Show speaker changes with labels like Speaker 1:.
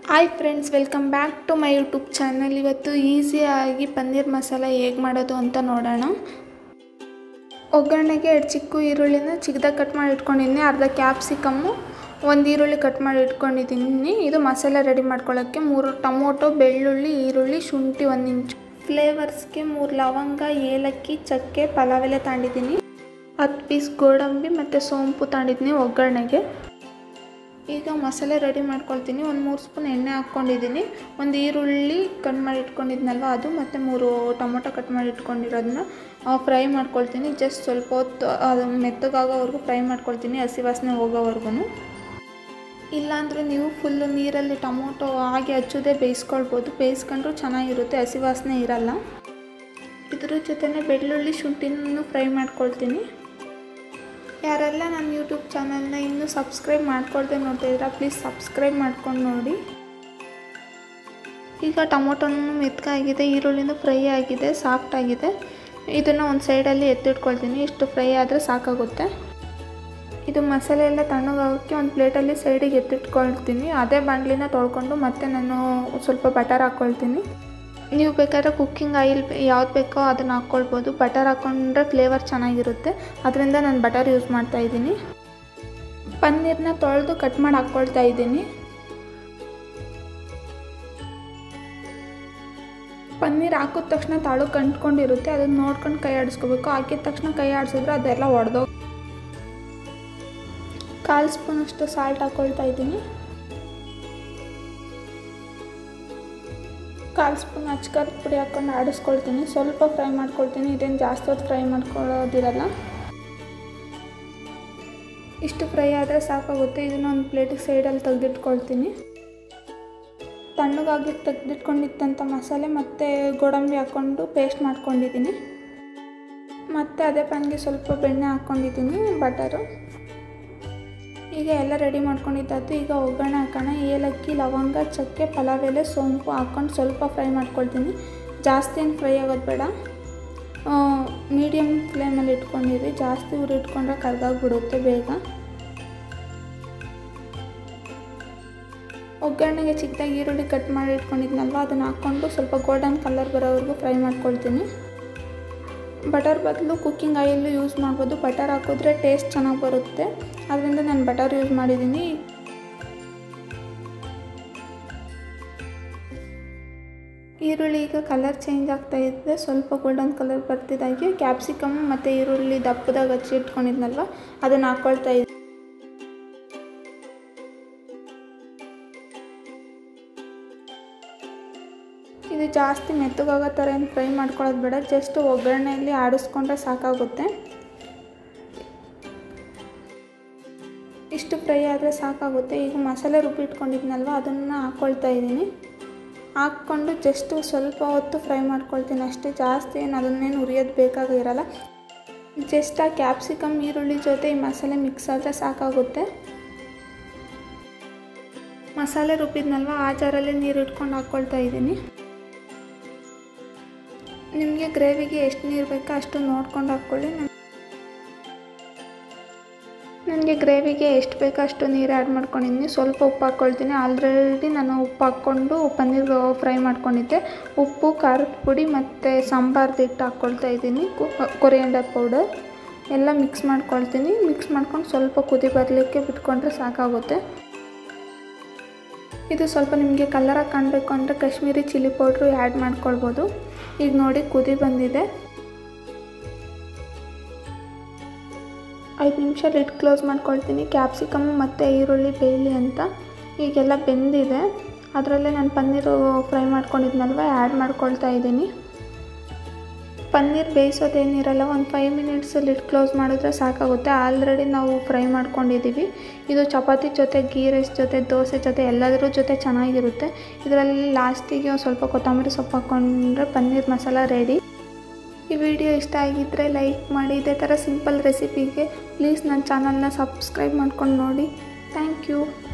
Speaker 1: hi friends welcome back to my YouTube channel ಇವತ್ತು ಈಸಿಯಾಗಿ ಪನ್ನೀರ್ ಮಸಾಲ ಹೇಗೆ ಮಾಡೋದು ಅಂತ ನೋಡೋಣ ಒಗ್ಗರಣೆಗೆ ಎರಡು ಚಿಕ್ಕ ಈರುಳ್ಳಿನ ಚಿಕ್ಕದಾಗಿ ಕಟ್ ಮಾಡಿ ಇಟ್ಕೊಂಡಿದ್ದೀನಿ ಅರ್ಧ ಕ್ಯಾಪ್ಸಿಕಮ್ಮು ಒಂದು ಈರುಳ್ಳಿ ಕಟ್ ಮಾಡಿ ಇಟ್ಕೊಂಡಿದ್ದೀನಿ ಇದು ಮಸಾಲೆ ರೆಡಿ ಮಾಡ್ಕೊಳ್ಳೋಕ್ಕೆ ಮೂರು ಟೊಮೊಟೊ ಬೆಳ್ಳುಳ್ಳಿ ಈರುಳ್ಳಿ ಶುಂಠಿ ಒಂದು ಇಂಚು ಫ್ಲೇವರ್ಸ್ಗೆ ಮೂರು ಲವಂಗ ಏಲಕ್ಕಿ ಚಕ್ಕೆ ಪಲಾವ್ ಎಲೆ ತಗೊಂಡಿದ್ದೀನಿ ಹತ್ತು ಪೀಸ್ ಗೋಡಂಬಿ ಮತ್ತು ಸೋಂಪು ತಗೊಂಡಿದ್ದೀನಿ ಒಗ್ಗರಣೆಗೆ ಈಗ ಮಸಾಲೆ ರೆಡಿ ಮಾಡ್ಕೊಳ್ತೀನಿ ಒಂದು ಮೂರು ಸ್ಪೂನ್ ಎಣ್ಣೆ ಹಾಕ್ಕೊಂಡಿದ್ದೀನಿ ಒಂದು ಈರುಳ್ಳಿ ಕಟ್ ಮಾಡಿ ಇಟ್ಕೊಂಡಿದ್ನಲ್ವ ಅದು ಮತ್ತು ಮೂರು ಟೊಮೊಟೊ ಕಟ್ ಮಾಡಿ ಇಟ್ಕೊಂಡಿರೋದನ್ನ ಫ್ರೈ ಮಾಡ್ಕೊಳ್ತೀನಿ ಜಸ್ಟ್ ಸ್ವಲ್ಪ ಹೊತ್ತು ಅದು ಮೆತ್ತಗಾಗೋವರೆಗೂ ಫ್ರೈ ಮಾಡ್ಕೊಳ್ತೀನಿ ಹಸಿ ವಾಸನೆ ಹೋಗೋವರೆಗೂ ಇಲ್ಲಾಂದರೆ ನೀವು ಫುಲ್ಲು ನೀರಲ್ಲಿ ಟೊಮೊಟೊ ಹಾಗೆ ಹಚ್ಚೋದೇ ಬೇಯಿಸ್ಕೊಳ್ಬೋದು ಬೇಯಿಸ್ಕೊಂಡ್ರೂ ಚೆನ್ನಾಗಿರುತ್ತೆ ಹಸಿ ವಾಸನೆ ಇರಲ್ಲ ಇದ್ರ ಜೊತೆನೇ ಬೆಳ್ಳುಳ್ಳಿ ಶುಂಠಿನೂ ಫ್ರೈ ಮಾಡ್ಕೊಳ್ತೀನಿ ಯಾರೆಲ್ಲ ನನ್ನ ಯೂಟ್ಯೂಬ್ ಚಾನಲ್ನ ಇನ್ನೂ ಸಬ್ಸ್ಕ್ರೈಬ್ ಮಾಡ್ಕೊಳ್ದೆ ನೋಡ್ತಾಯಿದ್ದೀರಾ ಪ್ಲೀಸ್ ಸಬ್ಸ್ಕ್ರೈಬ್ ಮಾಡ್ಕೊಂಡು ನೋಡಿ ಈಗ ಟೊಮೊಟೊನೂ ಮೆತ್ತಗಾಗಿದೆ ಈರುಳ್ಳಿನೂ ಫ್ರೈ ಆಗಿದೆ ಸಾಫ್ಟ್ ಆಗಿದೆ ಇದನ್ನು ಒಂದು ಸೈಡಲ್ಲಿ ಎತ್ತಿಟ್ಕೊಳ್ತೀನಿ ಇಷ್ಟು ಫ್ರೈ ಆದರೆ ಸಾಕಾಗುತ್ತೆ ಇದು ಮಸಾಲೆ ಎಲ್ಲ ತಣ್ಣಗಾಗೋಕ್ಕೆ ಒಂದು ಪ್ಲೇಟಲ್ಲಿ ಸೈಡಿಗೆ ಎತ್ತಿಟ್ಕೊಳ್ತೀನಿ ಅದೇ ಬಾಣಲಿನ ತೊಳ್ಕೊಂಡು ಮತ್ತೆ ನಾನು ಸ್ವಲ್ಪ ಬಟರ್ ಹಾಕ್ಕೊಳ್ತೀನಿ ನೀವು ಬೇಕಾದ್ರೆ ಕುಕ್ಕಿಂಗ್ ಆಯಿಲ್ ಯಾವ್ದು ಬೇಕೋ ಅದನ್ನು ಹಾಕ್ಕೊಳ್ಬೋದು ಬಟರ್ ಹಾಕ್ಕೊಂಡ್ರೆ ಫ್ಲೇವರ್ ಚೆನ್ನಾಗಿರುತ್ತೆ ಅದರಿಂದ ನಾನು ಬಟರ್ ಯೂಸ್ ಮಾಡ್ತಾ ಇದ್ದೀನಿ ಪನ್ನೀರನ್ನ ತೊಳೆದು ಕಟ್ ಮಾಡಿ ಹಾಕ್ಕೊಳ್ತಾ ಇದ್ದೀನಿ ಪನ್ನೀರ್ ಹಾಕಿದ ತಕ್ಷಣ ತಾಳು ಕಂಟ್ಕೊಂಡಿರುತ್ತೆ ಅದನ್ನು ನೋಡ್ಕೊಂಡು ಕೈ ಆಡಿಸ್ಕೋಬೇಕು ಹಾಕಿದ ತಕ್ಷಣ ಕೈ ಆಡಿಸಿದ್ರೆ ಅದೆಲ್ಲ ಒಡೆದೋಗಿ ಕಾಲು ಸ್ಪೂನಷ್ಟು ಸಾಲ್ಟ್ ಹಾಕ್ಕೊಳ್ತಾ ಇದ್ದೀನಿ ಕಾಲು ಸ್ಪೂನ್ ಅಚ್ಕಾರದ ಪುಡಿ ಹಾಕ್ಕೊಂಡು ಆಡಿಸ್ಕೊಳ್ತೀನಿ ಸ್ವಲ್ಪ ಫ್ರೈ ಮಾಡ್ಕೊಳ್ತೀನಿ ಇದೇನು ಜಾಸ್ತಿ ಹೊತ್ತು ಫ್ರೈ ಮಾಡ್ಕೊಳ್ಳೋದಿರಲ್ಲ ಇಷ್ಟು ಫ್ರೈ ಆದರೆ ಸಾಕಾಗುತ್ತೆ ಇದನ್ನ ಒಂದು ಪ್ಲೇಟಿಗೆ ಸೈಡಲ್ಲಿ ತೆಗೆದಿಟ್ಕೊಳ್ತೀನಿ ತಣ್ಣಗಾಗ್ಲಿಕ್ಕೆ ತೆಗೆದಿಟ್ಕೊಂಡಿತ್ತಂಥ ಮಸಾಲೆ ಮತ್ತು ಗೋಡಂಬಿ ಹಾಕ್ಕೊಂಡು ಪೇಸ್ಟ್ ಮಾಡ್ಕೊಂಡಿದ್ದೀನಿ ಮತ್ತು ಅದೇ ಪ್ಯಾನ್ಗೆ ಸ್ವಲ್ಪ ಬೆಣ್ಣೆ ಹಾಕ್ಕೊಂಡಿದ್ದೀನಿ ಬಟರು ಈಗ ಎಲ್ಲ ರೆಡಿ ಮಾಡ್ಕೊಂಡಿದ್ದಾಯ್ತು ಈಗ ಒಗ್ಗರಣೆ ಹಾಕೋಣ ಏಲಕ್ಕಿ ಲವಂಗ ಚಕ್ಕೆ ಪಲಾವ್ ಎಲೆ ಸೋಂಪು ಹಾಕ್ಕೊಂಡು ಸ್ವಲ್ಪ ಫ್ರೈ ಮಾಡ್ಕೊಳ್ತೀನಿ ಜಾಸ್ತಿ ಏನು ಫ್ರೈ ಆಗೋದು ಬೇಡ ಮೀಡಿಯಮ್ ಫ್ಲೇಮಲ್ಲಿ ಇಟ್ಕೊಂಡಿರಿ ಜಾಸ್ತಿ ಉರಿ ಇಟ್ಕೊಂಡ್ರೆ ಕರ್ಗಾಗ್ಬಿಡುತ್ತೆ ಬೇಗ ಒಗ್ಗರಣೆಗೆ ಚಿಕ್ಕದಾಗಿ ಈರುಳ್ಳಿ ಕಟ್ ಮಾಡಿ ಇಟ್ಕೊಂಡಿದ್ನಲ್ವ ಅದನ್ನು ಹಾಕ್ಕೊಂಡು ಸ್ವಲ್ಪ ಗೋಲ್ಡನ್ ಕಲರ್ ಬರೋವರೆಗೂ ಫ್ರೈ ಮಾಡ್ಕೊಳ್ತೀನಿ ಬಟರ್ ಬದಲು ಕುಕ್ಕಿಂಗ್ ಆಯಿಲ್ ಯೂಸ್ ಮಾಡ್ಬೋದು ಬಟರ್ ಹಾಕಿದ್ರೆ ಟೇಸ್ಟ್ ಚೆನ್ನಾಗಿ ಬರುತ್ತೆ ಅದರಿಂದ ನಾನು ಬಟರ್ ಯೂಸ್ ಮಾಡಿದ್ದೀನಿ ಈರುಳ್ಳಿ ಈಗ ಕಲರ್ ಚೇಂಜ್ ಆಗ್ತಾ ಇದೆ ಸ್ವಲ್ಪ ಗೋಲ್ಡನ್ ಕಲರ್ ಬರ್ತಿದ್ದಾಗೆ ಕ್ಯಾಪ್ಸಿಕಮ್ ಮತ್ತು ಈರುಳ್ಳಿ ದಪ್ಪದಾಗ ಹಚ್ಚಿ ಇಟ್ಕೊಂಡಿದ್ನಲ್ವ ಅದನ್ನು ಹಾಕ್ಕೊಳ್ತಾ ಇದ್ದೀನಿ ಇದು ಜಾಸ್ತಿ ಮೆತ್ತಗಾಗೋ ಥರ ಏನು ಫ್ರೈ ಮಾಡ್ಕೊಳ್ಳೋದು ಬೇಡ ಜಸ್ಟ್ ಒಗ್ಗರಣೆಯಲ್ಲಿ ಆಡಿಸ್ಕೊಂಡ್ರೆ ಸಾಕಾಗುತ್ತೆ ಇಷ್ಟು ಫ್ರೈ ಆದರೆ ಸಾಕಾಗುತ್ತೆ ಈಗ ಮಸಾಲೆ ರುಬ್ಬಿಟ್ಕೊಂಡಿದ್ನಲ್ವ ಅದನ್ನು ಹಾಕ್ಕೊಳ್ತಾ ಇದ್ದೀನಿ ಹಾಕ್ಕೊಂಡು ಜಸ್ಟ್ ಸ್ವಲ್ಪ ಹೊತ್ತು ಫ್ರೈ ಮಾಡ್ಕೊಳ್ತೀನಿ ಅಷ್ಟೇ ಜಾಸ್ತಿ ಏನು ಅದನ್ನೇನು ಉರಿಯೋದು ಬೇಕಾಗಿರಲ್ಲ ಜಸ್ಟ್ ಆ ಕ್ಯಾಪ್ಸಿಕಮ್ ಈರುಳ್ಳಿ ಜೊತೆ ಈ ಮಸಾಲೆ ಮಿಕ್ಸ್ ಆದರೆ ಸಾಕಾಗುತ್ತೆ ಮಸಾಲೆ ರುಬ್ಬಿದ್ನಲ್ವ ಆ ಜಾರಲ್ಲಿ ನೀರು ಇಟ್ಕೊಂಡು ಹಾಕ್ಕೊಳ್ತಾ ಇದ್ದೀನಿ ನಿಮಗೆ ಗ್ರೇವಿಗೆ ಎಷ್ಟು ನೀರು ಬೇಕೋ ಅಷ್ಟು ನೋಡ್ಕೊಂಡು ಹಾಕ್ಕೊಳ್ಳಿ ನನಗೆ ಗ್ರೇವಿಗೆ ಎಷ್ಟು ಬೇಕೋ ಅಷ್ಟು ನೀರು ಆ್ಯಡ್ ಮಾಡ್ಕೊಂಡಿದ್ದೀನಿ ಸ್ವಲ್ಪ ಉಪ್ಪು ಹಾಕ್ಕೊಳ್ತೀನಿ ಆಲ್ರೆಡಿ ನಾನು ಉಪ್ಪು ಹಾಕ್ಕೊಂಡು ಪನ್ನೀರ್ ಫ್ರೈ ಮಾಡ್ಕೊಂಡಿದ್ದೆ ಉಪ್ಪು ಖಾರದ ಪುಡಿ ಮತ್ತು ಸಾಂಬಾರ್ದು ಹಿಟ್ಟು ಹಾಕ್ಕೊಳ್ತಾ ಇದ್ದೀನಿ ಕೊರಿಯಂಡರ್ ಪೌಡರ್ ಎಲ್ಲ ಮಿಕ್ಸ್ ಮಾಡ್ಕೊಳ್ತೀನಿ ಮಿಕ್ಸ್ ಮಾಡ್ಕೊಂಡು ಸ್ವಲ್ಪ ಕುದಿ ಬರಲಿಕ್ಕೆ ಬಿಟ್ಕೊಂಡ್ರೆ ಸಾಕಾಗುತ್ತೆ ಇದು ಸ್ವಲ್ಪ ನಿಮಗೆ ಕಲರಾಗಿ ಕಾಣಬೇಕು ಅಂದರೆ ಕಾಶ್ಮೀರಿ ಚಿಲ್ಲಿ ಪೌಡ್ರು ಆ್ಯಡ್ ಮಾಡ್ಕೊಳ್ಬೋದು ಈಗ ನೋಡಿ ಕುದಿ ಬಂದಿದೆ ಐದು ನಿಮಿಷ ಲಿಡ್ ಕ್ಲೋಸ್ ಮಾಡ್ಕೊಳ್ತೀನಿ ಕ್ಯಾಪ್ಸಿಕಮ್ ಮತ್ತು ಈರುಳ್ಳಿ ಬೇಯಲಿ ಅಂತ ಈಗೆಲ್ಲ ಬೆಂದಿದೆ ಅದರಲ್ಲೇ ನಾನು ಪನ್ನೀರು ಫ್ರೈ ಮಾಡ್ಕೊಂಡಿದ್ನಲ್ವ ಆ್ಯಡ್ ಮಾಡ್ಕೊಳ್ತಾ ಇದ್ದೀನಿ ಪನ್ನೀರ್ ಬೇಯಿಸೋದೇನಿರಲ್ಲ ಒಂದು ಫೈವ್ ಮಿನಿಟ್ಸ್ ಲಿಡ್ ಕ್ಲೋಸ್ ಮಾಡಿದ್ರೆ ಸಾಕಾಗುತ್ತೆ ಆಲ್ರೆಡಿ ನಾವು ಫ್ರೈ ಮಾಡ್ಕೊಂಡಿದ್ದೀವಿ ಇದು ಚಪಾತಿ ಜೊತೆ ಗೀ ರೈಸ್ ಜೊತೆ ದೋಸೆ ಜೊತೆ ಎಲ್ಲದರ ಜೊತೆ ಚೆನ್ನಾಗಿರುತ್ತೆ ಇದರಲ್ಲಿ ಲಾಸ್ಟಿಗೆ ಒಂದು ಸ್ವಲ್ಪ ಕೊತ್ತಂಬರಿ ಸೊಪ್ಪು ಹಾಕ್ಕೊಂಡ್ರೆ ಪನ್ನೀರ್ ಮಸಾಲ ರೆಡಿ ಈ ವಿಡಿಯೋ ಇಷ್ಟ ಆಗಿದ್ದರೆ ಲೈಕ್ ಮಾಡಿ ಇದೇ ಥರ ಸಿಂಪಲ್ ರೆಸಿಪಿಗೆ ಪ್ಲೀಸ್ ನನ್ನ ಚಾನಲ್ನ ಸಬ್ಸ್ಕ್ರೈಬ್ ಮಾಡ್ಕೊಂಡು ನೋಡಿ ಥ್ಯಾಂಕ್ ಯು